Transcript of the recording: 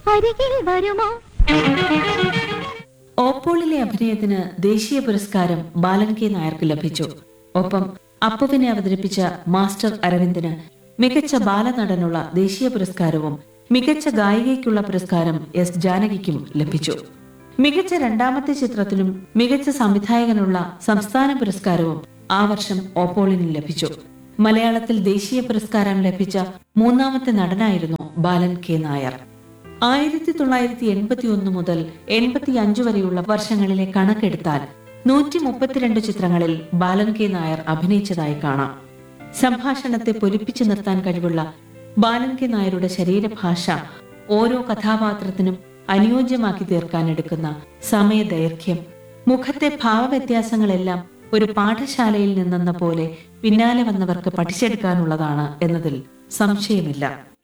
അരികിൽ വരുമോ ഓപ്പോളിലെ അഭിനയത്തിന് ദേശീയ പുരസ്കാരം ബാലൻ കെ നായർക്ക് ലഭിച്ചു ഒപ്പം അപ്പുവിനെ അവതരിപ്പിച്ച മാസ്റ്റർ അരവിന്ദന് മികച്ച ബാലനടനുള്ള ദേശീയ പുരസ്കാരവും മികച്ച ഗായികയ്ക്കുള്ള പുരസ്കാരം എസ് ജാനകിക്കും ലഭിച്ചു മികച്ച രണ്ടാമത്തെ ചിത്രത്തിനും മികച്ച സംവിധായകനുള്ള സംസ്ഥാന പുരസ്കാരവും ആ വർഷം ഓപ്പോളിന് ലഭിച്ചു മലയാളത്തിൽ ദേശീയ പുരസ്കാരം ലഭിച്ച മൂന്നാമത്തെ നടനായിരുന്നു ബാലൻ കെ നായർ ആയിരത്തി തൊള്ളായിരത്തി എൺപത്തി ഒന്ന് മുതൽ എൺപത്തി അഞ്ച് വരെയുള്ള വർഷങ്ങളിലെ കണക്കെടുത്താൽ നൂറ്റി മുപ്പത്തിരണ്ട് ചിത്രങ്ങളിൽ ബാലൻ കെ നായർ അഭിനയിച്ചതായി കാണാം സംഭാഷണത്തെ പൊലിപ്പിച്ചു നിർത്താൻ കഴിവുള്ള ബാലൻ കെ നായരുടെ ശരീരഭാഷ ഓരോ കഥാപാത്രത്തിനും അനുയോജ്യമാക്കി തീർക്കാൻ എടുക്കുന്ന സമയദൈർഘ്യം മുഖത്തെ ഭാവവ്യത്യാസങ്ങളെല്ലാം ഒരു പാഠശാലയിൽ നിന്നെന്ന പോലെ പിന്നാലെ വന്നവർക്ക് പഠിച്ചെടുക്കാനുള്ളതാണ് എന്നതിൽ സംശയമില്ല